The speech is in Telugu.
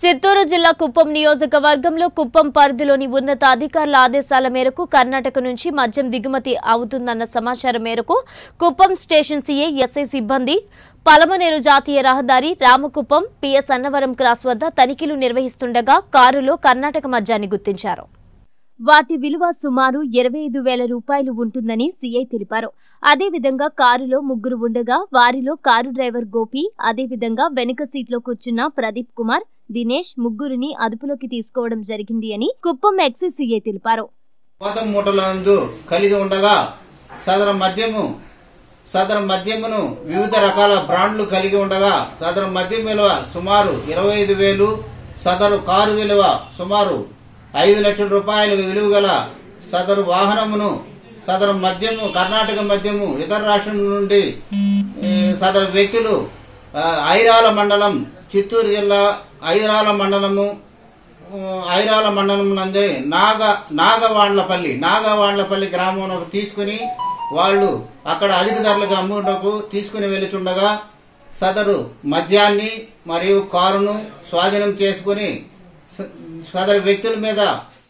చిత్తూరు జిల్లా కుప్పం నియోజకవర్గంలో కుప్పం పరిధిలోని ఉన్నత అధికారుల ఆదేశాల మేరకు కర్ణాటక నుంచి మద్యం దిగుమతి అవుతుందన్న సమాచారం మేరకు కుప్పం స్టేషన్ సీఏ ఎస్ఐ సిబ్బంది పలమనేరు జాతీయ రహదారి రామకుప్పం పిఎస్ అన్నవరం క్రాస్ వద్ద తనిఖీలు నిర్వహిస్తుండగా కారులో కర్ణాటక మద్యాన్ని గుర్తించారు వాటి విలువ సుమారు ఇరవై ఐదు వేల రూపాయలు ఉంటుందని సీఐ తెలిపారు అదేవిధంగా కారులో ముగ్గురు ఉండగా వారిలో కారు డ్రైవర్ గోపి అదేవిధంగా వెనుక సీట్లో కూర్చున్న ప్రదీప్ కుమార్ దినేష్ ముగ్గురిని అదుపులోకి తీసుకోవడం జరిగింది అని కుప్పం ఎక్సీ సీఐ తెలిపారు గోతం మూటలందు కలిగి ఉండగా సదరం మద్యము సదరం మద్యమును వివిధ రకాల బ్రాండ్లు కలిగి ఉండగా సదరం మద్యం విలువ సుమారు ఇరవై ఐదు వేలు సదరు కారు విలువ సుమారు ఐదు లక్షల రూపాయలు విలువ గల సదరు వాహనమును సదరు మద్యము కర్ణాటక మద్యము ఇతర రాష్ట్రం నుండి ఈ, సదరు వ్యక్తులు ఆ, ఐరాల మండలం చిత్తూరు జిల్లా ఐరాల మండలము ఐరాల మండలం నంది నాగ నాగవాండ్లపల్లి నాగవాండ్లపల్లి గ్రామంలో తీసుకుని వాళ్ళు అక్కడ అధిక ధరలకు అమ్ముటకు తీసుకుని వెళుతుండగా సదరు మద్యాన్ని మరియు కారును స్వాధీనం చేసుకుని స- సదరు వ్యక్తుల మీద